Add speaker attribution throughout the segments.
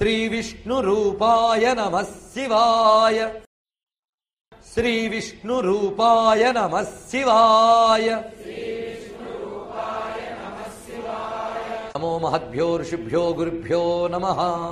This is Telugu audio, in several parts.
Speaker 1: శ్రీ విష్ణు రూపాయ నమ శివాయ శ్రీ విష్ణు రూపాయ నమ శివాయ నమో మహద్భ్యో ఋషిభ్యో గురుభ్యో నమ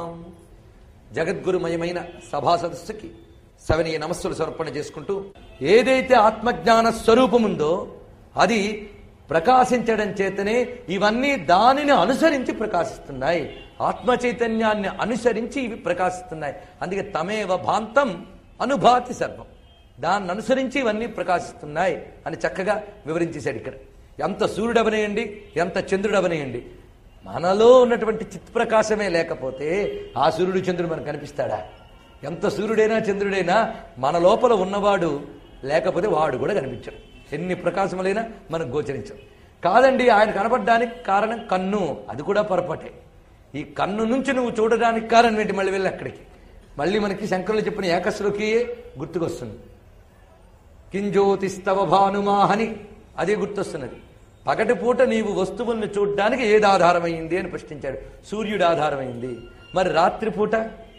Speaker 1: జగద్గురుమయమైన సభా సదస్సుకి సవనీయ నమస్సులు సమర్పణ చేసుకుంటూ ఏదైతే ఆత్మజ్ఞాన స్వరూపముందో అది ప్రకాశించడం చేతనే ఇవన్నీ దానిని అనుసరించి ప్రకాశిస్తున్నాయి ఆత్మ చైతన్యాన్ని అనుసరించి ఇవి ప్రకాశిస్తున్నాయి అందుకే తమేవ భాంతం అనుభాతి సర్వం దాన్ని అనుసరించి ఇవన్నీ ప్రకాశిస్తున్నాయి అని చక్కగా వివరించేశాడు ఇక్కడ ఎంత సూర్యుడవనేయండి ఎంత చంద్రుడవనేయండి మనలో ఉన్నటువంటి చిత్ప్రకాశమే లేకపోతే ఆ సూర్యుడు చంద్రుడు మనకు కనిపిస్తాడా ఎంత సూర్యుడైనా చంద్రుడైనా మన లోపల ఉన్నవాడు లేకపోతే వాడు కూడా కనిపించడు ఎన్ని ప్రకాశములైనా మనకు గోచరించడు కాదండి ఆయన కనపడడానికి కారణం కన్ను అది కూడా పొరపాటే ఈ కన్ను నుంచి నువ్వు చూడడానికి కారణం ఏంటి మళ్ళీ వెళ్ళి అక్కడికి మళ్ళీ మనకి శంకరులు చెప్పిన ఏకశ్లోకి గుర్తుకొస్తుంది కింజ్యోతిస్తవ భానుమాహని అదే గుర్తొస్తున్నది పగటిపూట నీవు వస్తువులను చూడడానికి ఏది ఆధారమైంది అని ప్రశ్నించాడు సూర్యుడు ఆధారమైంది మరి రాత్రిపూట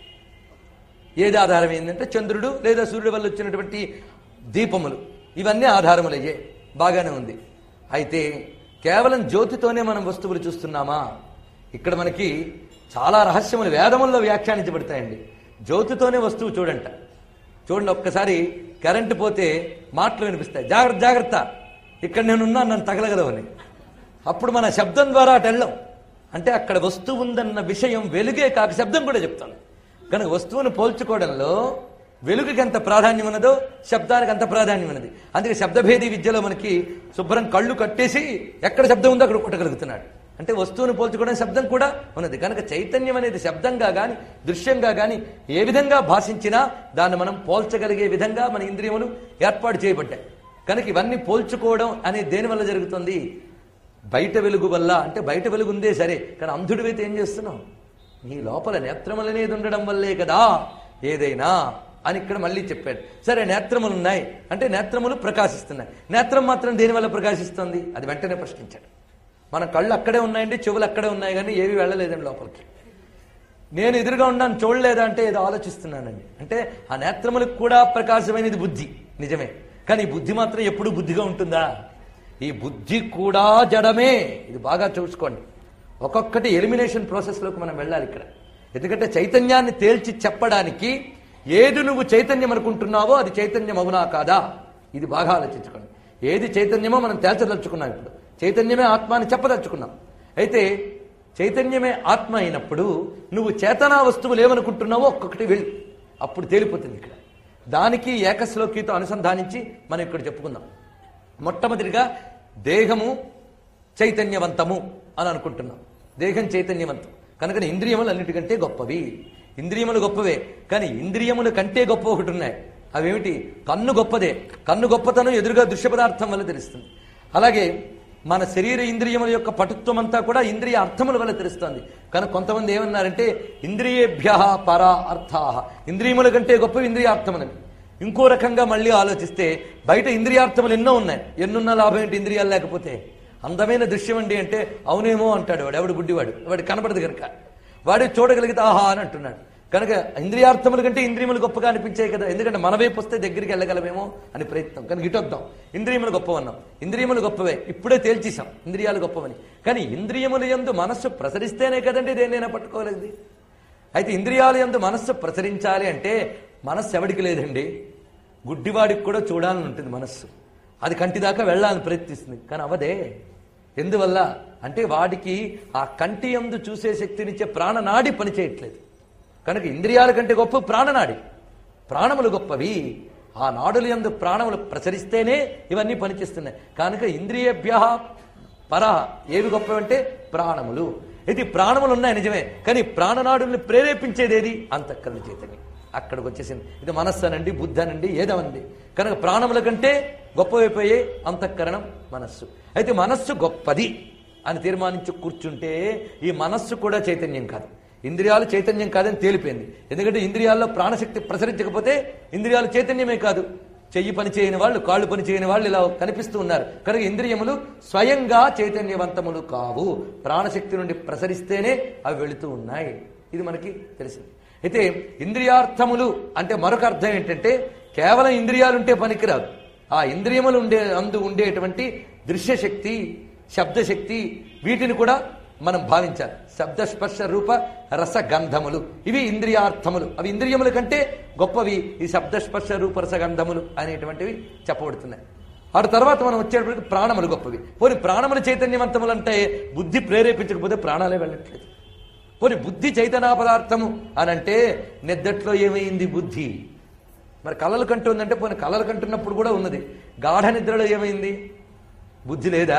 Speaker 1: ఏది ఆధారమైంది అంటే చంద్రుడు లేదా సూర్యుడు వల్ల వచ్చినటువంటి దీపములు ఇవన్నీ ఆధారములయ్యే బాగానే ఉంది అయితే కేవలం జ్యోతితోనే మనం వస్తువులు చూస్తున్నామా ఇక్కడ మనకి చాలా రహస్యములు వేదముల్లో వ్యాఖ్యానించబడతాయండి జ్యోతితోనే వస్తువు చూడంట చూడండి ఒక్కసారి కరెంటు పోతే మాటలు వినిపిస్తాయి జాగ్రత్త జాగ్రత్త ఇక్కడ నేనున్నా నన్ను తగలగలవని అప్పుడు మన శబ్దం ద్వారా అటు వెళ్ళం అంటే అక్కడ వస్తువు ఉందన్న విషయం వెలుగే కాక శబ్దం కూడా చెప్తాను కనుక వస్తువును పోల్చుకోవడంలో వెలుగుకి ఎంత ప్రాధాన్యం ఉన్నదో శబ్దానికి అంత ప్రాధాన్యం ఉన్నది అందుకే శబ్దభేది విద్యలో మనకి శుభ్రం కళ్ళు కట్టేసి ఎక్కడ శబ్దం ఉందో అక్కడ కొట్టగలుగుతున్నాడు అంటే వస్తువును పోల్చుకోవడం శబ్దం కూడా ఉన్నది కనుక చైతన్యం అనేది శబ్దంగా గాని దృశ్యంగా గాని ఏ విధంగా భాషించినా దాన్ని మనం పోల్చగలిగే విధంగా మన ఇంద్రియములు ఏర్పాటు చేయబడ్డాయి కనుక ఇవన్నీ పోల్చుకోవడం అనేది దేని వల్ల జరుగుతుంది బయట వెలుగు వల్ల అంటే బయట వెలుగు ఉందే సరే కానీ అంధుడివైతే ఏం చేస్తున్నావు నీ లోపల నేత్రములు అనేది ఉండడం వల్లే కదా ఏదైనా అని ఇక్కడ మళ్ళీ చెప్పాడు సరే నేత్రములు ఉన్నాయి అంటే నేత్రములు ప్రకాశిస్తున్నాయి నేత్రం మాత్రం దేని వల్ల ప్రకాశిస్తుంది అది వెంటనే ప్రశ్నించాడు మన కళ్ళు అక్కడే ఉన్నాయండి చెవులు అక్కడే ఉన్నాయి కానీ ఏవి వెళ్ళలేదండి లోపలికి నేను ఎదురుగా ఉన్నాను చూడలేదా అంటే ఏదో ఆలోచిస్తున్నానండి అంటే ఆ నేత్రములకు కూడా ప్రకాశమైనది బుద్ధి నిజమే కానీ ఈ బుద్ధి మాత్రం ఎప్పుడు బుద్ధిగా ఉంటుందా ఈ బుద్ధి కూడా జడమే ఇది బాగా చూసుకోండి ఒక్కొక్కటి ఎలిమినేషన్ ప్రాసెస్లోకి మనం వెళ్ళాలి ఇక్కడ ఎందుకంటే చైతన్యాన్ని తేల్చి చెప్పడానికి ఏది నువ్వు చైతన్యం అనుకుంటున్నావో అది చైతన్యం అవునా కాదా ఇది బాగా ఆలోచించుకోండి ఏది చైతన్యమో మనం తేల్చదలుచుకున్నాం ఇప్పుడు చైతన్యమే ఆత్మ అని చెప్పదలుచుకున్నాం అయితే చైతన్యమే ఆత్మ అయినప్పుడు నువ్వు చేతనా వస్తువులు ఏమనుకుంటున్నావో ఒక్కొక్కటి వెళ్ళి అప్పుడు తేలిపోతుంది ఇక్కడ దానికి ఏకశ్లోకితో అనుసంధానించి మనం ఇక్కడ చెప్పుకుందాం మొట్టమొదటిగా దేహము చైతన్యవంతము అని అనుకుంటున్నాం దేహం చైతన్యవంతం కనుక ఇంద్రియములు అన్నిటికంటే గొప్పవి ఇంద్రియములు గొప్పవే కానీ ఇంద్రియముల కంటే గొప్ప ఒకటి ఉన్నాయి అవేమిటి కన్ను గొప్పదే కన్ను గొప్పతనం ఎదురుగా దృశ్య పదార్థం వల్ల తెలుస్తుంది అలాగే మన శరీర ఇంద్రియముల యొక్క పటుత్వం అంతా కూడా ఇంద్రియ అర్థముల వల్ల తెలుస్తుంది కానీ కొంతమంది ఏమన్నారంటే ఇంద్రియేభ్య పరా అర్థా ఇంద్రియముల కంటే గొప్ప ఇంద్రియార్థములని ఇంకో రకంగా మళ్ళీ ఆలోచిస్తే బయట ఇంద్రియార్థములు ఎన్నో ఉన్నాయి ఎన్నున్న లాభం ఏంటి ఇంద్రియాలు లేకపోతే అందమైన దృశ్యం అండి అంటే అవునేమో అంటాడు వాడు ఎవడు గుడ్డివాడు వాడు కనపడదు కనుక వాడు చూడగలిగితే ఆహా అని అంటున్నాడు కనుక ఇంద్రియార్థముల కంటే ఇంద్రియములు గొప్పగా అనిపించాయి కదా ఎందుకంటే మన వైపు వస్తే దగ్గరికి వెళ్ళగలమేమో అని ప్రయత్నం కనుక ఇటొద్దాం ఇంద్రియములు గొప్పవన్నాం ఇంద్రియములు గొప్పవే ఇప్పుడే తేల్చేశాం ఇంద్రియాలు గొప్పవని కానీ ఇంద్రియములు ఎందు మనస్సు ప్రసరిస్తేనే కదండి దేన్నైనా పట్టుకోలేదు అయితే ఇంద్రియాలు ఎందు మనస్సు ప్రసరించాలి అంటే మనస్సు ఎవడికి లేదండి గుడ్డివాడికి కూడా చూడాలని ఉంటుంది మనస్సు అది కంటి దాకా వెళ్ళాలని ప్రయత్నిస్తుంది కానీ అవదే ఎందువల్ల అంటే వాడికి ఆ కంటి ఎందు చూసే శక్తినిచ్చే ప్రాణనాడి పనిచేయట్లేదు కనుక ఇంద్రియాల కంటే గొప్ప ప్రాణనాడి ప్రాణములు గొప్పవి ఆ నాడులు ఎందు ప్రాణములు ప్రసరిస్తేనే ఇవన్నీ పనిచేస్తున్నాయి కనుక ఇంద్రియభ్య పర ఏవి గొప్పవంటే ప్రాణములు ఇది ప్రాణములు ఉన్నాయి నిజమే కానీ ప్రాణనాడుల్ని ప్రేరేపించేది ఏది అంతఃకరణ చైతన్యం అక్కడికి వచ్చేసింది ఇది మనస్సు అనండి బుద్ధి అనండి ఏదవండి కనుక ప్రాణముల కంటే గొప్పవైపోయే అంతఃకరణం మనస్సు అయితే మనస్సు గొప్పది అని తీర్మానించి కూర్చుంటే ఈ మనస్సు కూడా చైతన్యం కాదు ఇంద్రియాలు చైతన్యం కాదని తేలిపోయింది ఎందుకంటే ఇంద్రియాల్లో ప్రాణశక్తి ప్రసరించకపోతే ఇంద్రియాలు చైతన్యమే కాదు చెయ్యి పని చేయని వాళ్ళు కాళ్ళు పని చేయని వాళ్ళు ఇలా కనిపిస్తూ ఉన్నారు కనుక ఇంద్రియములు స్వయంగా చైతన్యవంతములు కావు ప్రాణశక్తి నుండి ప్రసరిస్తేనే అవి వెళుతూ ఉన్నాయి ఇది మనకి తెలిసింది అయితే ఇంద్రియార్థములు అంటే మరొక అర్థం ఏంటంటే కేవలం ఇంద్రియాలు ఉంటే పనికిరాదు ఆ ఇంద్రియములు ఉండే అందు ఉండేటువంటి దృశ్యశక్తి శబ్దశక్తి వీటిని కూడా మనం భావించాలి శబ్ద స్పర్శ రూప రస గంధములు ఇవి ఇంద్రియార్థములు అవి ఇంద్రియముల కంటే గొప్పవి ఈ శబ్ద స్పర్శ రూప రస గంధములు అనేటువంటివి చెప్పబడుతున్నాయి ఆ తర్వాత మనం వచ్చేటప్పటికి ప్రాణములు గొప్పవి పోనీ ప్రాణములు చైతన్యవంతములు అంటే బుద్ధి ప్రేరేపించకపోతే ప్రాణాలే వెళ్ళట్లేదు పోనీ బుద్ధి చైతన్య పదార్థము అని అంటే నిద్దట్లో ఏమైంది బుద్ధి మరి కళలు కంటుందంటే పోనీ కళలు కంటున్నప్పుడు కూడా ఉన్నది గాఢ నిద్రలో ఏమైంది బుద్ధి లేదా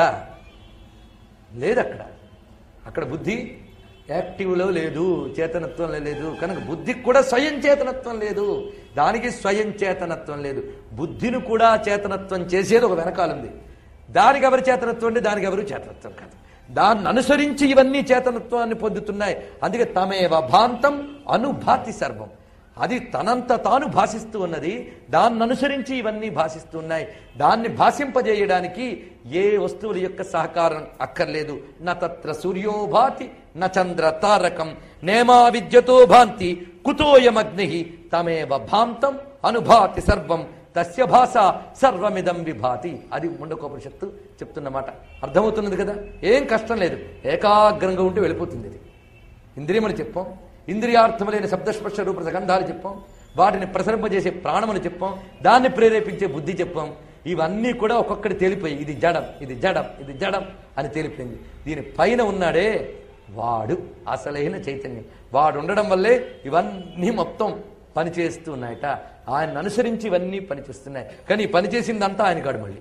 Speaker 1: లేదు అక్కడ అక్కడ బుద్ధి యాక్టివ్లో లేదు చేతనత్వంలో లేదు కనుక బుద్ధికి కూడా స్వయం చేతనత్వం లేదు దానికి స్వయం చేతనత్వం లేదు బుద్ధిని కూడా చేతనత్వం చేసేది ఒక వెనకాలుంది దానికి ఎవరి చేతనత్వం అంటే దానికి ఎవరు చేతనత్వం కాదు దాన్ని అనుసరించి ఇవన్నీ చేతనత్వాన్ని పొందుతున్నాయి అందుకే తమేవ భాంతం అనుభాతి సర్వం అది తనంత తాను భాషిస్తూ ఉన్నది దాన్ని అనుసరించి ఇవన్నీ భాషిస్తూ ఉన్నాయి దాన్ని భాషింపజేయడానికి ఏ వస్తువుల యొక్క సహకారం అక్కర్లేదు న తత్ర సూర్యోభాతి న చంద్ర తారకం నేమా విద్యతో భాంతి కుతోయమగ్ని తమేవ భాంతం అనుభాతి సర్వం తస్య భాష సర్వమిదం విభాతి అది ముండకోపనిషత్తు చెప్తున్నమాట అర్థమవుతున్నది కదా ఏం కష్టం లేదు ఏకాగ్రంగా ఉంటే వెళ్ళిపోతుంది ఇది ఇంద్రియములు చెప్పాం ఇంద్రియార్థములైన శబ్దస్పర్శ రూప గంధాలు చెప్పాం వాటిని ప్రసరింపజేసే ప్రాణములు చెప్పాం దాన్ని ప్రేరేపించే బుద్ధి చెప్పాం ఇవన్నీ కూడా ఒక్కొక్కటి తేలిపోయి ఇది జడం ఇది జడం ఇది జడం అని తేలిపోయింది దీని పైన ఉన్నాడే వాడు అసలైన చైతన్యం వాడు ఉండడం వల్లే ఇవన్నీ మొత్తం పనిచేస్తూ ఉన్నాయట ఆయన అనుసరించి ఇవన్నీ పనిచేస్తున్నాయి కానీ ఈ పని చేసిందంతా ఆయన కాడు మళ్ళీ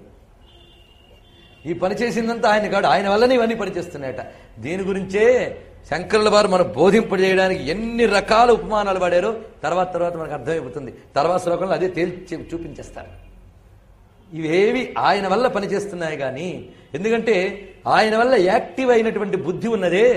Speaker 1: ఈ పని చేసిందంతా ఆయన కాడు ఆయన వల్లనే ఇవన్నీ పనిచేస్తున్నాయట దీని గురించే శంకరుల వారు మనం బోధింపజేయడానికి ఎన్ని రకాల ఉపమానాలు వాడారో తర్వాత తర్వాత మనకు అర్థమైపోతుంది తర్వాత శ్లోకంలో అదే తేల్చి చూపించేస్తారు ఇవేవి ఆయన వల్ల పనిచేస్తున్నాయి కానీ ఎందుకంటే ఆయన వల్ల యాక్టివ్ అయినటువంటి బుద్ధి ఉన్నదే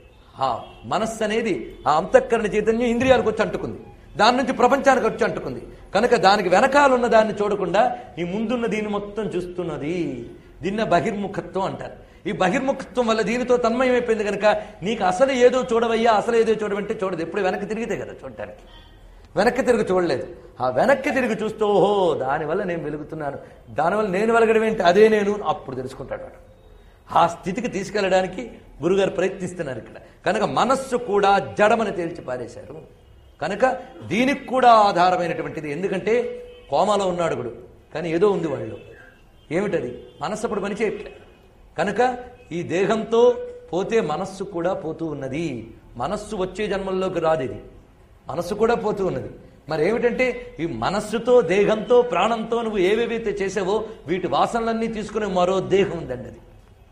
Speaker 1: ఆ మనస్సు అనేది ఆ అంతఃకరణ చైతన్యం ఇంద్రియాలకు వచ్చి అంటుకుంది దాని నుంచి ప్రపంచానికి వచ్చి అంటుకుంది కనుక దానికి వెనకాల ఉన్న దాన్ని చూడకుండా ఈ ముందున్న దీన్ని మొత్తం చూస్తున్నది దీన్న బహిర్ముఖత్వం అంటారు ఈ బహిర్ముఖత్వం వల్ల దీనితో తన్మయమైపోయింది కనుక నీకు అసలు ఏదో చూడవయ్యా అసలు ఏదో చూడవంటే చూడదు ఎప్పుడు వెనక్కి తిరిగితే కదా చూడటానికి వెనక్కి తిరిగి చూడలేదు ఆ వెనక్కి తిరిగి చూస్తూ ఓహో దానివల్ల నేను వెలుగుతున్నాను దానివల్ల నేను వెలగడం ఏంటి అదే నేను అప్పుడు తెలుసుకుంటాడు వాడు ఆ స్థితికి తీసుకెళ్ళడానికి గురుగారు ప్రయత్నిస్తున్నారు ఇక్కడ కనుక మనస్సు కూడా జడమని తేల్చి పారేశారు కనుక దీనికి కూడా ఆధారమైనటువంటిది ఎందుకంటే కోమాలో ఉన్నాడు గుడు కానీ ఏదో ఉంది వాళ్ళు ఏమిటది మనస్సు అప్పుడు పని చేయట్లే కనుక ఈ దేహంతో పోతే మనస్సు కూడా పోతూ ఉన్నది మనస్సు వచ్చే జన్మల్లోకి రాదు ఇది మనస్సు కూడా పోతూ ఉన్నది మరి ఏమిటంటే ఈ మనస్సుతో దేహంతో ప్రాణంతో నువ్వు ఏవేవైతే చేసావో వీటి వాసనలన్నీ తీసుకునే మరో దేహం ఉందండి అది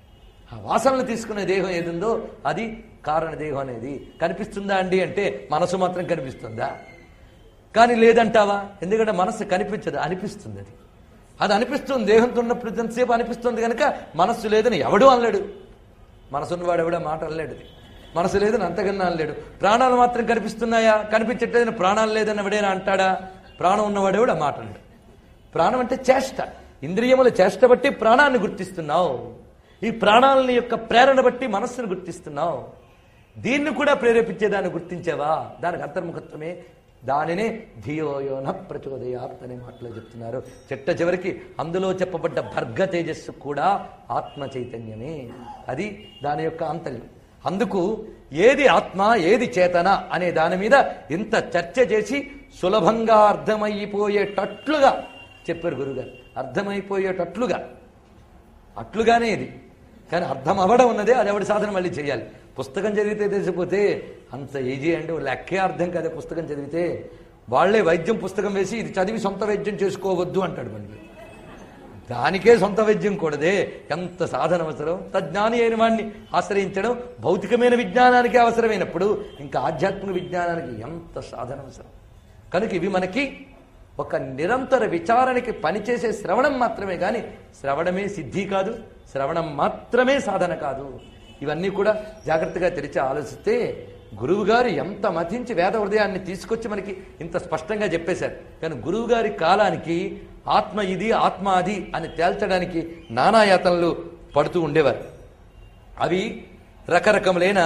Speaker 1: ఆ వాసనలు తీసుకునే దేహం ఏదుందో అది కారణ దేహం అనేది కనిపిస్తుందా అండి అంటే మనసు మాత్రం కనిపిస్తుందా కానీ లేదంటావా ఎందుకంటే మనస్సు కనిపించదు అనిపిస్తుంది అది అది అనిపిస్తుంది దేహంతో ఉన్నప్పుడు ఎంతసేపు అనిపిస్తుంది కనుక మనస్సు లేదని ఎవడూ అనలేడు మనసు ఉన్నవాడు ఎవడా మాట అనలేడు అది. మనసు లేదని అంతకన్నా అనలేడు ప్రాణాలు మాత్రం కనిపిస్తున్నాయా కనిపించట్లేదని ప్రాణాలు లేదని ఎవడైనా అంటాడా ప్రాణం ఉన్నవాడు ఎవడు ఆ మాట అనడు ప్రాణం అంటే చేష్ట ఇంద్రియముల చేష్ట బట్టి ప్రాణాన్ని గుర్తిస్తున్నావు ఈ ప్రాణాలని యొక్క ప్రేరణ బట్టి మనస్సును గుర్తిస్తున్నావు దీన్ని కూడా ప్రేరేపించేదాన్ని గుర్తించావా దానికి అంతర్ముఖత్వమే దానినే ధియోయోన ప్రచోదయాత్ అనే మాటలో చెప్తున్నారు చెట్ట చివరికి అందులో చెప్పబడ్డ భర్గ తేజస్సు కూడా ఆత్మ చైతన్యమే అది దాని యొక్క అంతర్యం అందుకు ఏది ఆత్మ ఏది చేతన అనే దాని మీద ఇంత చర్చ చేసి సులభంగా అర్థమైపోయేటట్లుగా చెప్పారు గురుగారు అర్థమైపోయేటట్లుగా అట్లుగానే ఇది కానీ అర్థం అవ్వడం ఉన్నదే అది ఎవడి సాధన మళ్ళీ చేయాలి పుస్తకం చదివితే తెలిసిపోతే అంత ఈజీ అంటే లెక్కే అర్థం కదా పుస్తకం చదివితే వాళ్ళే వైద్యం పుస్తకం వేసి ఇది చదివి సొంత వైద్యం చేసుకోవద్దు అంటాడు మళ్ళీ దానికే సొంత వైద్యం కూడదే ఎంత సాధన అవసరం తజ్ఞాని అయిన వాడిని ఆశ్రయించడం భౌతికమైన విజ్ఞానానికి అవసరమైనప్పుడు ఇంకా ఆధ్యాత్మిక విజ్ఞానానికి ఎంత సాధన అవసరం కనుక ఇవి మనకి ఒక నిరంతర విచారణకి పనిచేసే శ్రవణం మాత్రమే కానీ శ్రవణమే సిద్ధి కాదు శ్రవణం మాత్రమే సాధన కాదు ఇవన్నీ కూడా జాగ్రత్తగా తెరిచి ఆలోచిస్తే గురువు గారు ఎంత మతించి వేద హృదయాన్ని తీసుకొచ్చి మనకి ఇంత స్పష్టంగా చెప్పేశారు కానీ గురువు గారి కాలానికి ఆత్మ ఇది ఆత్మ అది అని తేల్చడానికి నానాయాతనలు పడుతూ ఉండేవారు అవి రకరకములైన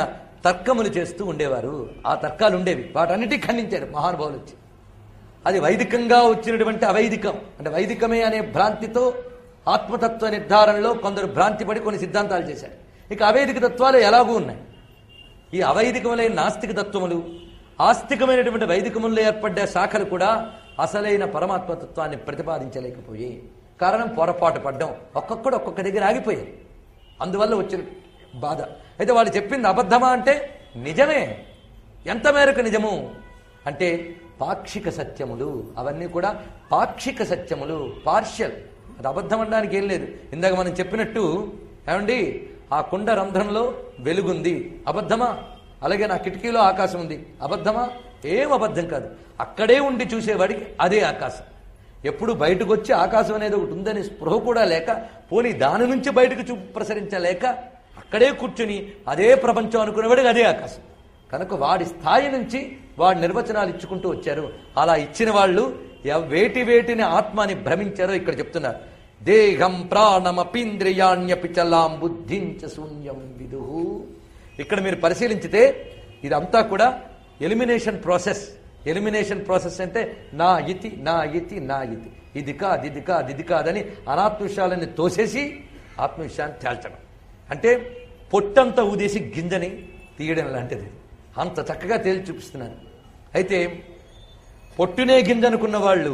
Speaker 1: తర్కములు చేస్తూ ఉండేవారు ఆ తర్కాలు ఉండేవి వాటన్నిటి ఖండించారు మహానుభావులు వచ్చి అది వైదికంగా వచ్చినటువంటి అవైదికం అంటే వైదికమే అనే భ్రాంతితో ఆత్మతత్వ నిర్ధారణలో కొందరు భ్రాంతి పడి కొన్ని సిద్ధాంతాలు చేశారు ఇక అవైదిక తత్వాలు ఎలాగూ ఉన్నాయి ఈ అవైదికములైన నాస్తిక తత్వములు ఆస్తికమైనటువంటి వైదికముల్లో ఏర్పడ్డ శాఖలు కూడా అసలైన పరమాత్మ తత్వాన్ని ప్రతిపాదించలేకపోయి కారణం పొరపాటు పడ్డం ఒక్కొక్కడు ఒక్కొక్క దగ్గర ఆగిపోయారు అందువల్ల వచ్చిన బాధ అయితే వాళ్ళు చెప్పింది అబద్ధమా అంటే నిజమే ఎంత మేరకు నిజము అంటే పాక్షిక సత్యములు అవన్నీ కూడా పాక్షిక సత్యములు పార్షియల్ అది అబద్ధం అనడానికి ఏం లేదు ఇందాక మనం చెప్పినట్టు ఏమండి ఆ కుండ రంధ్రంలో వెలుగుంది అబద్ధమా అలాగే నా కిటికీలో ఆకాశం ఉంది అబద్ధమా ఏం అబద్ధం కాదు అక్కడే ఉండి చూసేవాడికి అదే ఆకాశం ఎప్పుడు బయటకు వచ్చి ఆకాశం అనేది ఒకటి ఉందని స్పృహ కూడా లేక పోనీ దాని నుంచి బయటకు చూ ప్రసరించలేక అక్కడే కూర్చుని అదే ప్రపంచం అనుకునేవాడికి అదే ఆకాశం కనుక వాడి స్థాయి నుంచి వాడి నిర్వచనాలు ఇచ్చుకుంటూ వచ్చారు అలా ఇచ్చిన వాళ్ళు ఎవ- వేటి వేటిని ఆత్మని భ్రమించారో ఇక్కడ చెప్తున్నారు దేహం ప్రాణమపీంద్రియాణ్యపి చలాం బుద్ధించ శూన్యం విదుహు ఇక్కడ మీరు పరిశీలించితే ఇదంతా కూడా ఎలిమినేషన్ ప్రాసెస్ ఎలిమినేషన్ ప్రాసెస్ అంటే నా ఇతి నా ఇతి నా ఇతి ఇది కాదు ఇది కాదు ఇది కాదని అనాత్మ విషయాలని తోసేసి ఆత్మ విషయాన్ని తేల్చడం అంటే పొట్టంతా ఊదేసి గింజని తీయడం లాంటిది అంత చక్కగా తేల్చి చూపిస్తున్నారు అయితే పొట్టునే గింజ అనుకున్న వాళ్ళు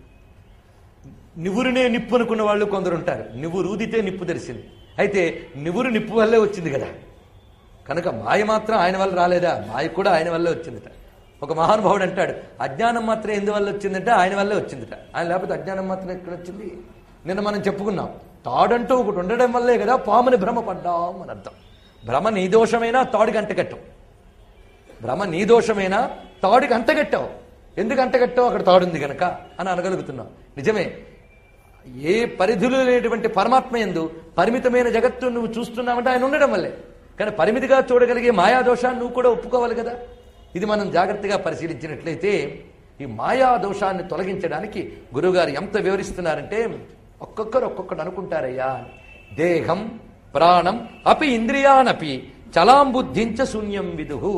Speaker 1: నివురునే నిప్పు అనుకున్న వాళ్ళు కొందరు ఉంటారు నివురు ఊదితే నిప్పు తెలిసింది అయితే నివురు నిప్పు వల్లే వచ్చింది కదా కనుక మాయ మాత్రం ఆయన వల్ల రాలేదా మాయ కూడా ఆయన వల్లే వచ్చిందట ఒక మహానుభావుడు అంటాడు అజ్ఞానం మాత్రం ఎందువల్ల వచ్చిందంటే ఆయన వల్లే వచ్చిందట ఆయన లేకపోతే అజ్ఞానం మాత్రం ఎక్కడ వచ్చింది నిన్న మనం చెప్పుకున్నాం తాడంటూ ఒకటి ఉండడం వల్లే కదా పాముని భ్రమ పడ్డాం అని అర్థం భ్రమ నీ దోషమైనా తాడుకి అంటకట్టం భ్రమ నీ దోషమైనా తాడుకి అంటగట్టావు ఎందుకు అంటగట్టావు అక్కడ తాడుంది గనక అని అనగలుగుతున్నాం నిజమే ఏ పరిధులు లేనటువంటి పరమాత్మ ఎందు పరిమితమైన జగత్తు నువ్వు చూస్తున్నావంటే ఆయన ఉండడం వల్లే కానీ పరిమితిగా చూడగలిగే మాయా దోషాన్ని నువ్వు కూడా ఒప్పుకోవాలి కదా ఇది మనం జాగ్రత్తగా పరిశీలించినట్లయితే ఈ మాయా దోషాన్ని తొలగించడానికి గురువుగారు ఎంత వివరిస్తున్నారంటే ఒక్కొక్కరు ఒక్కొక్కడు అనుకుంటారయ్యా దేహం ప్రాణం అపి ఇంద్రియానపి చలాం బుద్ధించ శూన్యం విదుహు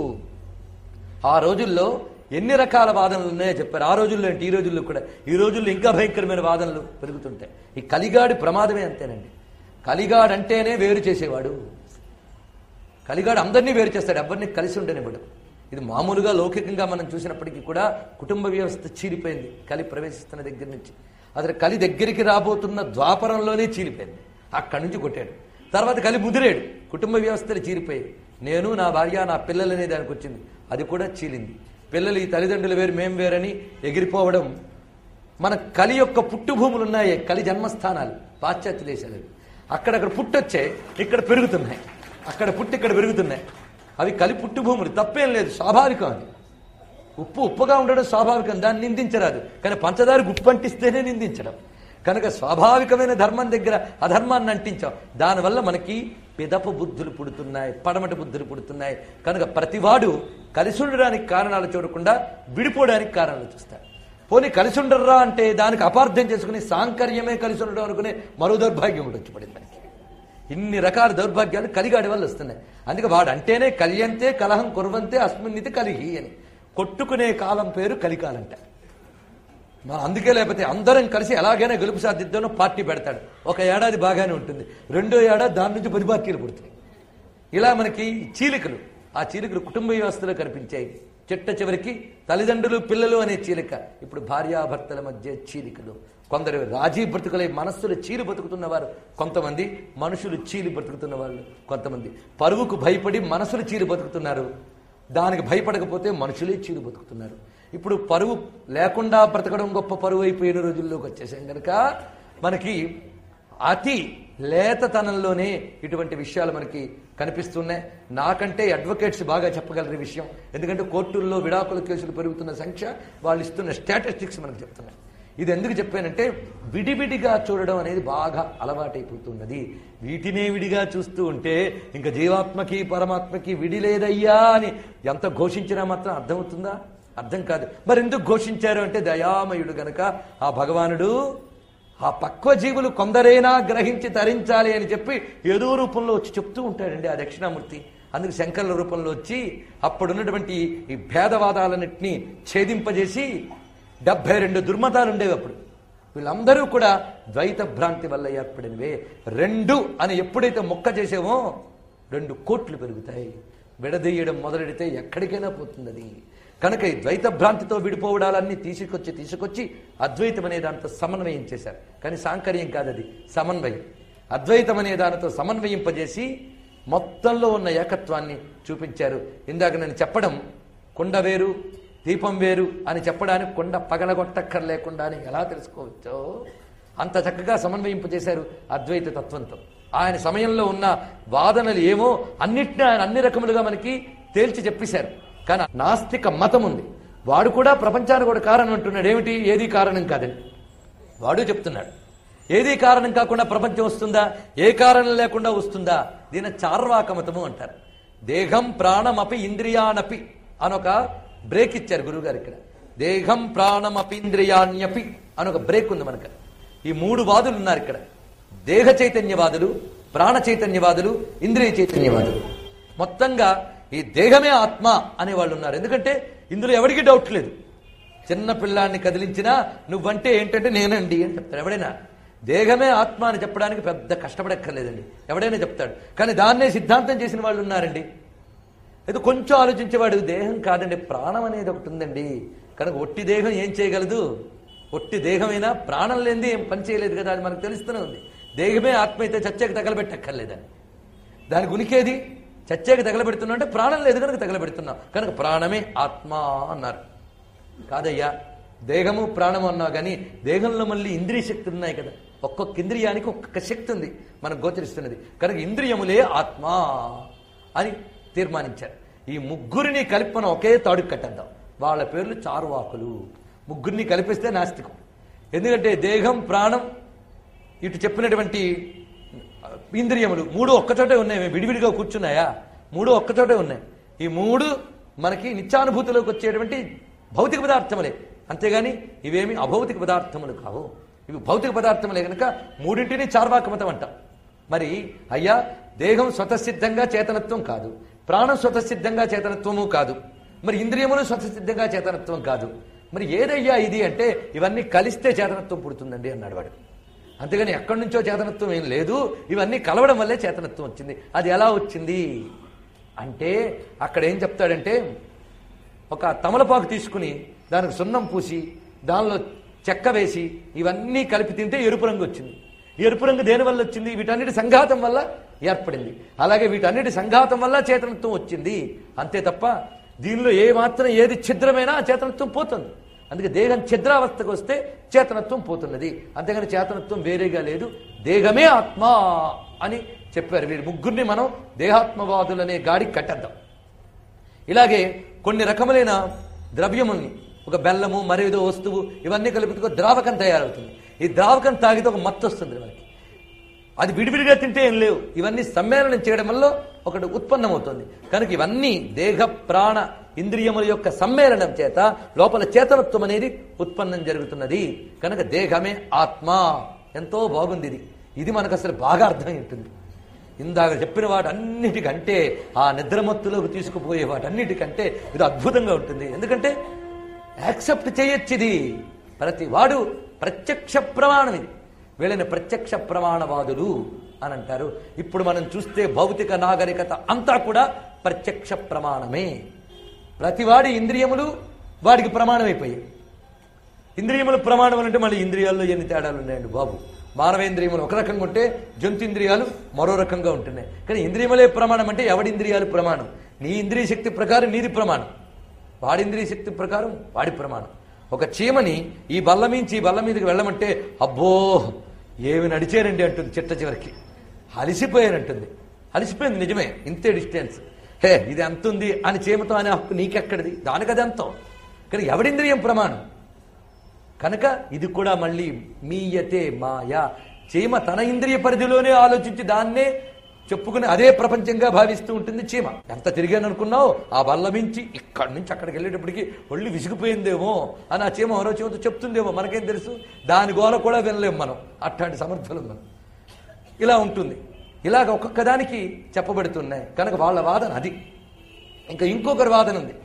Speaker 1: ఆ రోజుల్లో ఎన్ని రకాల వాదనలు ఉన్నాయో చెప్పారు ఆ రోజుల్లో ఏంటి ఈ రోజుల్లో కూడా ఈ రోజుల్లో ఇంకా భయంకరమైన వాదనలు పెరుగుతుంటాయి ఈ కలిగాడి ప్రమాదమే అంతేనండి కలిగాడు అంటేనే వేరు చేసేవాడు కలిగాడు అందరినీ వేరు చేస్తాడు ఎవరిని కలిసి ఉండనివ్వడు ఇది మామూలుగా లౌకికంగా మనం చూసినప్పటికీ కూడా కుటుంబ వ్యవస్థ చీలిపోయింది కలి ప్రవేశిస్తున్న దగ్గర నుంచి అసలు కలి దగ్గరికి రాబోతున్న ద్వాపరంలోనే చీలిపోయింది అక్కడి నుంచి కొట్టాడు తర్వాత కలి ముదిరాడు కుటుంబ వ్యవస్థలు చీలిపోయాయి నేను నా భార్య నా పిల్లలు అనే దానికి వచ్చింది అది కూడా చీలింది పిల్లలు ఈ తల్లిదండ్రులు వేరు మేం వేరని ఎగిరిపోవడం మన కలి యొక్క పుట్టుభూములు ఉన్నాయి కలి జన్మస్థానాలు పాశ్చాత్య దేశాలు అక్కడక్కడ పుట్టొచ్చాయి ఇక్కడ పెరుగుతున్నాయి అక్కడ పుట్టి ఇక్కడ పెరుగుతున్నాయి అవి కలి పుట్టుభూములు తప్పేం లేదు స్వాభావికం అది ఉప్పు ఉప్పుగా ఉండడం స్వాభావికం దాన్ని నిందించరాదు కానీ పంచదార ఉప్పు అంటిస్తేనే నిందించడం కనుక స్వాభావికమైన ధర్మం దగ్గర అధర్మాన్ని అంటించాం దానివల్ల మనకి పిదప బుద్ధులు పుడుతున్నాయి పడమటి బుద్ధులు పుడుతున్నాయి కనుక ప్రతివాడు కలిసి ఉండడానికి కారణాలు చూడకుండా విడిపోవడానికి కారణాలు చూస్తాడు పోనీ కలిసి ఉండర్రా అంటే దానికి అపార్థం చేసుకుని సాంకర్యమే కలిసి ఉండడం అనుకునే మరో దౌర్భాగ్యం కూడా వచ్చి పడింది మనకి ఇన్ని రకాల దౌర్భాగ్యాలు కలిగాడి వల్ల వస్తున్నాయి అందుకే వాడు అంటేనే కలియంతే కలహం కురవంతే అస్మిన్నితి కలిగి అని కొట్టుకునే కాలం పేరు కలికాలంట మనం అందుకే లేకపోతే అందరం కలిసి ఎలాగైనా గెలుపు సాధిద్దామో పార్టీ పెడతాడు ఒక ఏడాది బాగానే ఉంటుంది రెండో ఏడాది దాని నుంచి పది పార్టీలు పుడతాయి ఇలా మనకి చీలికలు ఆ చీలికలు కుటుంబ వ్యవస్థలో కనిపించాయి చిట్ట చివరికి తల్లిదండ్రులు పిల్లలు అనే చీలిక ఇప్పుడు భార్యాభర్తల మధ్య చీలికలు కొందరు రాజీ బ్రతుకులై మనస్సులు చీలి బతుకుతున్నవారు కొంతమంది మనుషులు చీలి బతుకుతున్న వాళ్ళు కొంతమంది పరువుకు భయపడి మనసులు చీలి బతుకుతున్నారు దానికి భయపడకపోతే మనుషులే చీలి బతుకుతున్నారు ఇప్పుడు పరువు లేకుండా బ్రతకడం గొప్ప పరువు అయిపోయిన రోజుల్లోకి వచ్చేసాం కనుక మనకి అతి లేతతనంలోనే ఇటువంటి విషయాలు మనకి కనిపిస్తున్నాయి నాకంటే అడ్వకేట్స్ బాగా చెప్పగలరు ఈ విషయం ఎందుకంటే కోర్టుల్లో విడాకుల కేసులు పెరుగుతున్న సంఖ్య వాళ్ళు ఇస్తున్న స్టాటిస్టిక్స్ మనకు చెప్తున్నాయి ఇది ఎందుకు చెప్పానంటే విడివిడిగా చూడడం అనేది బాగా అలవాటైపోతున్నది వీటినే విడిగా చూస్తూ ఉంటే ఇంకా జీవాత్మకి పరమాత్మకి విడి లేదయ్యా అని ఎంత ఘోషించినా మాత్రం అర్థమవుతుందా అర్థం కాదు మరి ఎందుకు ఘోషించారు అంటే దయామయుడు గనక ఆ భగవానుడు ఆ పక్వ జీవులు కొందరైనా గ్రహించి తరించాలి అని చెప్పి ఏదో రూపంలో వచ్చి చెప్తూ ఉంటాడండి ఆ దక్షిణామూర్తి అందుకు శంకరుల రూపంలో వచ్చి అప్పుడున్నటువంటి ఈ భేదవాదాలన్నింటినీ ఛేదింపజేసి డెబ్బై రెండు దుర్మతాలు ఉండేవి అప్పుడు వీళ్ళందరూ కూడా ద్వైత భ్రాంతి వల్ల ఏర్పడినవే రెండు అని ఎప్పుడైతే మొక్క చేసామో రెండు కోట్లు పెరుగుతాయి విడదీయడం మొదలెడితే ఎక్కడికైనా పోతుంది అది కనుక ఈ ద్వైత భ్రాంతితో విడిపోవడాలన్నీ తీసుకొచ్చి తీసుకొచ్చి అద్వైతం అనే దాంతో సమన్వయం చేశారు కానీ సాంకర్యం కాదు అది సమన్వయం అద్వైతం అనే దానితో సమన్వయింపజేసి మొత్తంలో ఉన్న ఏకత్వాన్ని చూపించారు ఇందాక నేను చెప్పడం కుండ వేరు దీపం వేరు అని చెప్పడానికి కొండ పగలగొట్టక్కర్లేకుండా అని ఎలా తెలుసుకోవచ్చో అంత చక్కగా సమన్వయింపజేశారు అద్వైత తత్వంతో ఆయన సమయంలో ఉన్న వాదనలు ఏమో అన్నిటిని ఆయన అన్ని రకములుగా మనకి తేల్చి చెప్పేశారు కానీ నాస్తిక మతం ఉంది వాడు కూడా ప్రపంచానికి కూడా కారణం అంటున్నాడు ఏమిటి ఏది కారణం కాదని వాడు చెప్తున్నాడు ఏది కారణం కాకుండా ప్రపంచం వస్తుందా ఏ కారణం లేకుండా వస్తుందా దీని చార్వాక మతము అంటారు దేహం ప్రాణమపి ఇంద్రియానపి అనొక బ్రేక్ ఇచ్చారు గురువుగారు ఇక్కడ దేహం ప్రాణమపి ఇంద్రియాణ్యపి అనొక బ్రేక్ ఉంది మనకు ఈ మూడు వాదులు ఉన్నారు ఇక్కడ దేహ చైతన్యవాదులు ప్రాణ చైతన్యవాదులు ఇంద్రియ చైతన్యవాదులు మొత్తంగా ఈ దేహమే ఆత్మ అనే వాళ్ళు ఉన్నారు ఎందుకంటే ఇందులో ఎవరికి డౌట్ లేదు చిన్న పిల్లాన్ని కదిలించినా నువ్వంటే ఏంటంటే నేనండి అని చెప్తాడు ఎవడైనా దేహమే ఆత్మ అని చెప్పడానికి పెద్ద కష్టపడక్కర్లేదండి ఎవడైనా చెప్తాడు కానీ దాన్నే సిద్ధాంతం చేసిన వాళ్ళు ఉన్నారండి ఇది కొంచెం ఆలోచించేవాడు దేహం కాదండి ప్రాణం అనేది ఒకటి ఉందండి కనుక ఒట్టి దేహం ఏం చేయగలదు ఒట్టి దేహమైనా ప్రాణం లేనిది ఏం పని చేయలేదు కదా అది మనకు తెలుస్తూనే ఉంది దేహమే ఆత్మ అయితే చచ్చాక తగలబెట్టక్కర్లేదని దానికి ఉనికేది చచ్చాక తగలబెడుతున్నా అంటే ప్రాణం లేదు కనుక తగలబెడుతున్నాం కనుక ప్రాణమే ఆత్మ అన్నారు కాదయ్యా దేహము ప్రాణము అన్నావు కానీ దేహంలో మళ్ళీ ఇంద్రియ శక్తులు ఉన్నాయి కదా ఒక్కొక్క ఇంద్రియానికి ఒక్కొక్క శక్తి ఉంది మనకు గోచరిస్తున్నది కనుక ఇంద్రియములే ఆత్మ అని తీర్మానించారు ఈ ముగ్గురిని కలిపి మనం ఒకే తాడుకు కట్టేద్దాం వాళ్ళ పేర్లు చారువాకులు ముగ్గురిని కలిపిస్తే నాస్తికం ఎందుకంటే దేహం ప్రాణం ఇటు చెప్పినటువంటి ఇంద్రియములు మూడు ఒక్కచోటే ఉన్నాయి విడివిడిగా కూర్చున్నాయా మూడు ఒక్కచోటే ఉన్నాయి ఈ మూడు మనకి నిత్యానుభూతిలోకి వచ్చేటువంటి భౌతిక పదార్థములే అంతేగాని ఇవేమి అభౌతిక పదార్థములు కావు ఇవి భౌతిక పదార్థములే కనుక మూడింటిని చార్వాక మతం అంటాం మరి అయ్యా దేహం స్వతసిద్ధంగా చేతనత్వం కాదు ప్రాణం స్వతసిద్ధంగా చేతనత్వము కాదు మరి ఇంద్రియములు స్వతసిద్ధంగా చేతనత్వం కాదు మరి ఏదయ్యా ఇది అంటే ఇవన్నీ కలిస్తే చేతనత్వం పుడుతుందండి అన్నాడు వాడు అంతేగాని ఎక్కడి నుంచో చేతనత్వం ఏం లేదు ఇవన్నీ కలవడం వల్లే చేతనత్వం వచ్చింది అది ఎలా వచ్చింది అంటే అక్కడ ఏం చెప్తాడంటే ఒక తమలపాకు తీసుకుని దానికి సున్నం పూసి దానిలో చెక్క వేసి ఇవన్నీ కలిపి తింటే ఎరుపు రంగు వచ్చింది ఈ ఎరుపు రంగు దేని వల్ల వచ్చింది వీటన్నిటి సంఘాతం వల్ల ఏర్పడింది అలాగే వీటన్నిటి సంఘాతం వల్ల చేతనత్వం వచ్చింది అంతే తప్ప దీనిలో ఏ మాత్రం ఏది ఛిద్రమైనా ఆ చేతనత్వం పోతుంది అందుకే దేహం ఛిద్రావస్థకు వస్తే చేతనత్వం పోతున్నది అంతేగాని చేతనత్వం వేరేగా లేదు దేహమే ఆత్మ అని చెప్పారు వీరి ముగ్గురిని మనం దేహాత్మవాదులనే గాడి కట్టేద్దాం ఇలాగే కొన్ని రకములైన ద్రవ్యముల్ని ఒక బెల్లము మరేదో వస్తువు ఇవన్నీ కలిపి ద్రావకం తయారవుతుంది ఈ ద్రావకం తాగితే ఒక మత్తు వస్తుంది మనకి అది విడివిడిగా తింటే ఏం లేవు ఇవన్నీ సమ్మేళనం చేయడం వల్ల ఒకటి ఉత్పన్నమవుతుంది కనుక ఇవన్నీ దేహ ప్రాణ ఇంద్రియముల యొక్క సమ్మేళనం చేత లోపల చేతనత్వం అనేది ఉత్పన్నం జరుగుతున్నది కనుక దేహమే ఆత్మ ఎంతో బాగుంది ఇది ఇది మనకు అసలు బాగా అర్థమై ఉంటుంది ఇందాక చెప్పిన వాటన్నిటికంటే ఆ నిద్రమత్తులోకి తీసుకుపోయే వాటన్నిటికంటే ఇది అద్భుతంగా ఉంటుంది ఎందుకంటే యాక్సెప్ట్ చేయొచ్చు ఇది ప్రతి వాడు ప్రత్యక్ష ప్రమాణం ఇది వీళ్ళని ప్రత్యక్ష ప్రమాణవాదులు అని అంటారు ఇప్పుడు మనం చూస్తే భౌతిక నాగరికత అంతా కూడా ప్రత్యక్ష ప్రమాణమే ప్రతివాడి ఇంద్రియములు వాడికి ప్రమాణమైపోయాయి ఇంద్రియముల ప్రమాణం అంటే మళ్ళీ ఇంద్రియాల్లో ఎన్ని తేడాలు ఉన్నాయండి బాబు మానవేంద్రియములు ఒక రకంగా ఉంటే జంతు మరో రకంగా ఉంటున్నాయి కానీ ఇంద్రియములే ప్రమాణం అంటే ఎవడి ఇంద్రియాలు ప్రమాణం నీ ఇంద్రియ శక్తి ప్రకారం నీది ప్రమాణం వాడి ఇంద్రియ శక్తి ప్రకారం వాడి ప్రమాణం ఒక చీమని ఈ బల్ల మించి ఈ బల్ల మీదకి వెళ్ళమంటే అబ్బో ఏమి నడిచారండి అంటుంది చిట్ట చివరికి అలిసిపోయానంటుంది అలిసిపోయింది నిజమే ఇంతే డిస్టెన్స్ హే ఇది ఎంత ఉంది అని చీమతో అనే హక్కు నీకెక్కడిది దానికి అది ఎంతో కానీ ఎవడింద్రియం ప్రమాణం కనుక ఇది కూడా మళ్ళీ మీయతే మాయ చీమ తన ఇంద్రియ పరిధిలోనే ఆలోచించి దాన్నే చెప్పుకుని అదే ప్రపంచంగా భావిస్తూ ఉంటుంది చీమ ఎంత తిరిగాను అనుకున్నావు ఆ బల్ల మించి ఇక్కడి నుంచి అక్కడికి వెళ్ళేటప్పటికి ఒళ్ళు విసిగిపోయిందేమో అని ఆ చీమ మరో చీమతో చెప్తుందేమో మనకేం తెలుసు దాని గోల కూడా వినలేము మనం అట్లాంటి సమర్థులు మనం ఇలా ఉంటుంది ఇలాగ ఒక్కొక్క దానికి చెప్పబడుతున్నాయి కనుక వాళ్ళ వాదన అది ఇంకా ఇంకొకరి వాదన ఉంది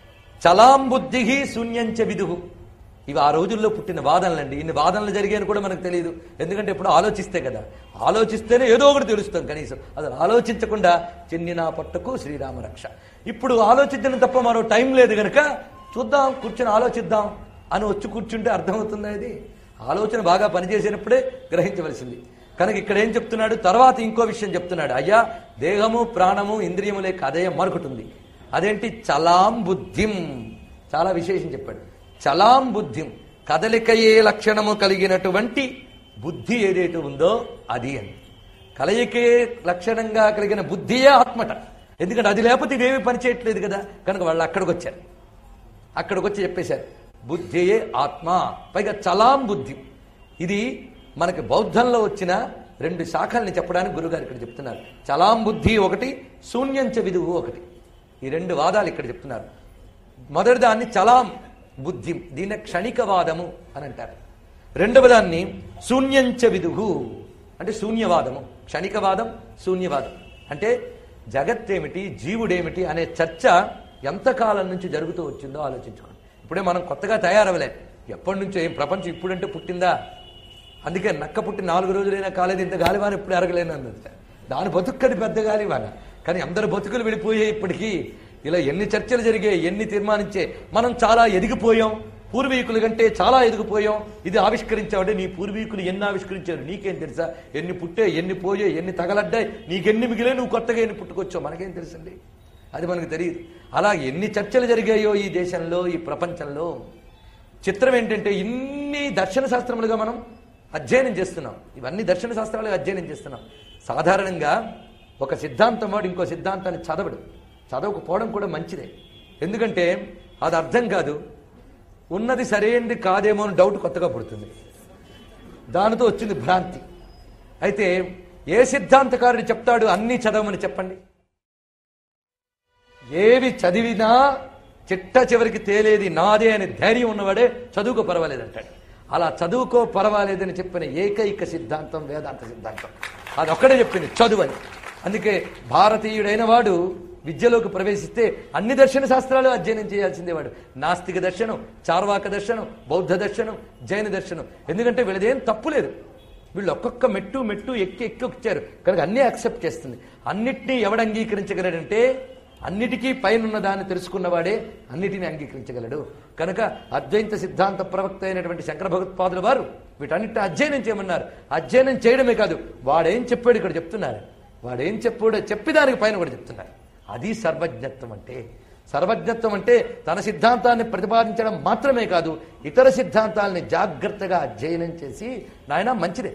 Speaker 1: చలాం బుద్ధి శూన్యంచ విదుహు ఇవి ఆ రోజుల్లో పుట్టిన వాదనలండి ఇన్ని వాదనలు జరిగాయని కూడా మనకు తెలియదు ఎందుకంటే ఇప్పుడు ఆలోచిస్తే కదా ఆలోచిస్తేనే ఏదో ఒకటి తెలుస్తాం కనీసం అసలు ఆలోచించకుండా చెన్నిన పట్టుకు శ్రీరామ రక్ష ఇప్పుడు ఆలోచించడం తప్ప మరో టైం లేదు గనక చూద్దాం కూర్చొని ఆలోచిద్దాం అని వచ్చి కూర్చుంటే అర్థమవుతుందా ఇది ఆలోచన బాగా పనిచేసినప్పుడే గ్రహించవలసింది కనుక ఇక్కడ ఏం చెప్తున్నాడు తర్వాత ఇంకో విషయం చెప్తున్నాడు అయ్యా దేహము ప్రాణము ఇంద్రియములే కదయ మరొకటి ఉంది అదేంటి చలాం బుద్ధిం చాలా విశేషం చెప్పాడు చలాం బుద్ధిం కదలికయే లక్షణము కలిగినటువంటి బుద్ధి ఏదైతే ఉందో అది అని కలయికే లక్షణంగా కలిగిన బుద్ధియే ఆత్మట ఎందుకంటే అది లేకపోతే ఇదేమి పని చేయట్లేదు కదా కనుక వాళ్ళు అక్కడికి వచ్చారు అక్కడికి వచ్చి చెప్పేశారు బుద్ధియే ఆత్మ పైగా చలాం బుద్ధి ఇది మనకి బౌద్ధంలో వచ్చిన రెండు శాఖల్ని చెప్పడానికి గురుగారు ఇక్కడ చెప్తున్నారు చలాం బుద్ధి ఒకటి శూన్యంచ విదువు ఒకటి ఈ రెండు వాదాలు ఇక్కడ చెప్తున్నారు మొదటి దాన్ని చలాం బుద్ధి దీన్ని క్షణికవాదము అని అంటారు రెండవ దాన్ని శూన్యంచ విదుహు అంటే శూన్యవాదము క్షణికవాదం శూన్యవాదం అంటే జగత్తేమిటి జీవుడేమిటి అనే చర్చ ఎంతకాలం నుంచి జరుగుతూ వచ్చిందో ఆలోచించుకోండి ఇప్పుడే మనం కొత్తగా తయారవ్వలే ఎప్పటి నుంచో ఏం ప్రపంచం ఇప్పుడంటే పుట్టిందా అందుకే నక్క పుట్టి నాలుగు రోజులైనా కాలేదు ఇంత గాలివాన ఇప్పుడు ఎరగలేను అన్నది దాని బతుక్కది పెద్ద గాలివాన కానీ అందరు బతుకులు వెళ్ళిపోయాయి ఇప్పటికీ ఇలా ఎన్ని చర్చలు జరిగాయి ఎన్ని తీర్మానించే మనం చాలా ఎదిగిపోయాం పూర్వీకుల కంటే చాలా ఎదిగిపోయాం ఇది ఆవిష్కరించావంటే నీ పూర్వీకులు ఎన్ని ఆవిష్కరించారు నీకేం తెలుసా ఎన్ని పుట్టే ఎన్ని పోయే ఎన్ని తగలడ్డాయి నీకెన్ని మిగిలే నువ్వు కొత్తగా ఎన్ని పుట్టుకొచ్చావు మనకేం తెలుసండి అది మనకు తెలియదు అలా ఎన్ని చర్చలు జరిగాయో ఈ దేశంలో ఈ ప్రపంచంలో చిత్రం ఏంటంటే ఇన్ని దర్శన శాస్త్రములుగా మనం అధ్యయనం చేస్తున్నాం ఇవన్నీ దర్శన శాస్త్రాలుగా అధ్యయనం చేస్తున్నాం సాధారణంగా ఒక సిద్ధాంతం వాడు ఇంకో సిద్ధాంతాన్ని చదవడు చదవకపోవడం కూడా మంచిదే ఎందుకంటే అది అర్థం కాదు ఉన్నది సరైనది కాదేమో అని డౌట్ కొత్తగా పుడుతుంది దానితో వచ్చింది భ్రాంతి అయితే ఏ సిద్ధాంతకారుడు చెప్తాడు అన్నీ చదవమని చెప్పండి ఏవి చదివినా చిట్ట చివరికి తేలేది నాదే అని ధైర్యం ఉన్నవాడే చదువుకో పర్వాలేదంటాడు అలా చదువుకో పర్వాలేదని చెప్పిన ఏకైక సిద్ధాంతం వేదాంత సిద్ధాంతం అది ఒక్కడే చెప్పింది చదువని అందుకే భారతీయుడైన వాడు విద్యలోకి ప్రవేశిస్తే అన్ని దర్శన శాస్త్రాలు అధ్యయనం చేయాల్సిందే వాడు నాస్తిక దర్శనం చార్వాక దర్శనం బౌద్ధ దర్శనం జైన దర్శనం ఎందుకంటే వీళ్ళదేం తప్పు లేదు వీళ్ళు ఒక్కొక్క మెట్టు మెట్టు ఎక్కి ఎక్కి వచ్చారు కనుక అన్నీ యాక్సెప్ట్ చేస్తుంది అన్నిటినీ ఎవడు అంగీకరించగలడంటే అన్నిటికీ పైనున్న దాన్ని తెలుసుకున్నవాడే అన్నిటినీ అంగీకరించగలడు కనుక అద్వైత సిద్ధాంత ప్రవక్త అయినటువంటి శంకర భగవత్పాదుల వారు వీటన్నిటిని అధ్యయనం చేయమన్నారు అధ్యయనం చేయడమే కాదు వాడేం చెప్పాడు ఇక్కడ చెప్తున్నారు వాడేం చెప్పాడో చెప్పి దానికి పైన కూడా చెప్తున్నారు అది సర్వజ్ఞత్వం అంటే సర్వజ్ఞత్వం అంటే తన సిద్ధాంతాన్ని ప్రతిపాదించడం మాత్రమే కాదు ఇతర సిద్ధాంతాలని జాగ్రత్తగా అధ్యయనం చేసి నాయన మంచిదే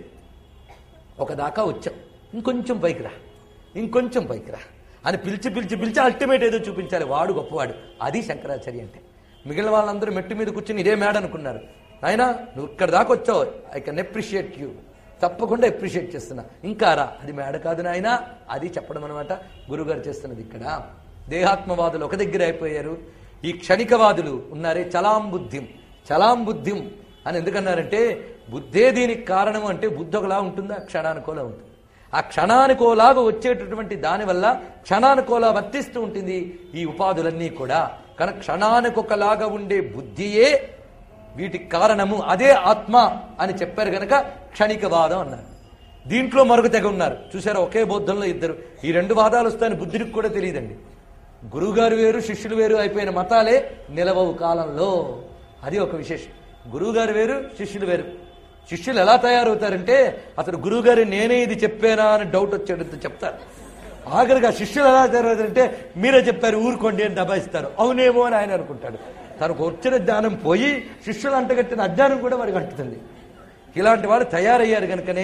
Speaker 1: ఒక దాకా వచ్చాం ఇంకొంచెం పైకి రా ఇంకొంచెం పైకి రా అని పిలిచి పిలిచి పిలిచి అల్టిమేట్ ఏదో చూపించాలి వాడు గొప్పవాడు అది శంకరాచార్య అంటే మిగిలిన వాళ్ళందరూ మెట్టు మీద కూర్చుని ఇదే మేడ అనుకున్నారు నాయనా నువ్వు ఇక్కడ దాకా వచ్చావు ఐ కెన్ అప్రిషియేట్ యూ తప్పకుండా అప్రిషియేట్ చేస్తున్నా ఇంకా రా అది మేడ కాదు నాయనా అది చెప్పడం అనమాట గురుగారు చేస్తున్నది ఇక్కడ దేహాత్మవాదులు ఒక దగ్గర అయిపోయారు ఈ క్షణికవాదులు ఉన్నారే చలాం బుద్ధిం చలాం బుద్ధిం అని ఎందుకన్నారంటే బుద్ధే దీనికి కారణం అంటే బుద్ధి ఒకలా ఉంటుందా క్షణానుకోలా ఉంటుంది ఆ క్షణానుకోలాగా వచ్చేటటువంటి దానివల్ల క్షణానుకోలా వర్తిస్తూ ఉంటుంది ఈ ఉపాధులన్నీ కూడా కనుక క్షణానికొకలాగా ఉండే బుద్ధియే వీటికి కారణము అదే ఆత్మ అని చెప్పారు గనక క్షణికవాదం అన్నారు దీంట్లో మరొక తెగ ఉన్నారు చూసారా ఒకే బౌద్ధంలో ఇద్దరు ఈ రెండు వాదాలు వస్తాయని బుద్ధుడికి కూడా తెలియదండి గురువుగారు వేరు శిష్యులు వేరు అయిపోయిన మతాలే నిలవవు కాలంలో అది ఒక విశేషం గురువుగారు వేరు శిష్యులు వేరు శిష్యులు ఎలా తయారవుతారంటే అతడు గురువుగారు నేనే ఇది చెప్పానా అని డౌట్ వచ్చేటంత చెప్తారు ఆఖరిగా శిష్యులు ఎలా తయారవుతారంటే మీరే చెప్పారు ఊరుకోండి అని దబాయిస్తారు అవునేమో అని ఆయన అనుకుంటాడు తనకు వచ్చిన జ్ఞానం పోయి శిష్యులు అంటగట్టిన అజ్ఞానం కూడా వారికి అంటుతుంది ఇలాంటి వాళ్ళు తయారయ్యారు కనుకనే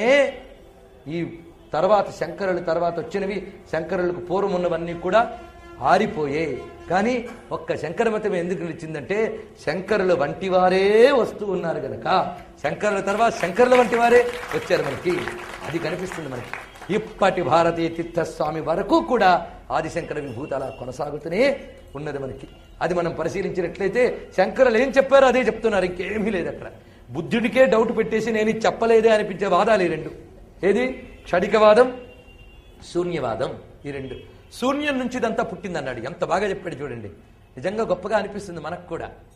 Speaker 1: ఈ తర్వాత శంకరుల తర్వాత వచ్చినవి శంకరులకు పూర్వం ఉన్నవన్నీ కూడా ఆరిపోయాయి కానీ ఒక్క శంకర మతం ఎందుకు నిలిచిందంటే శంకరుల వంటి వారే వస్తూ ఉన్నారు గనక శంకరుల తర్వాత శంకరుల వంటి వారే వచ్చారు మనకి అది కనిపిస్తుంది మనకి ఇప్పటి భారతీయ తీర్థస్వామి వరకు కూడా ఆదిశంకర విభూతి అలా కొనసాగుతూనే ఉన్నది మనకి అది మనం పరిశీలించినట్లయితే శంకరులు ఏం చెప్పారో అదే చెప్తున్నారు ఇంకేమీ లేదు అక్కడ బుద్ధుడికే డౌట్ పెట్టేసి నేను ఇది చెప్పలేదే అనిపించే వాదాలు ఈ రెండు ఏది క్షణికవాదం శూన్యవాదం ఈ రెండు శూన్యం నుంచి ఇదంతా పుట్టిందన్నాడు ఎంత బాగా చెప్పాడు చూడండి నిజంగా గొప్పగా అనిపిస్తుంది మనకు కూడా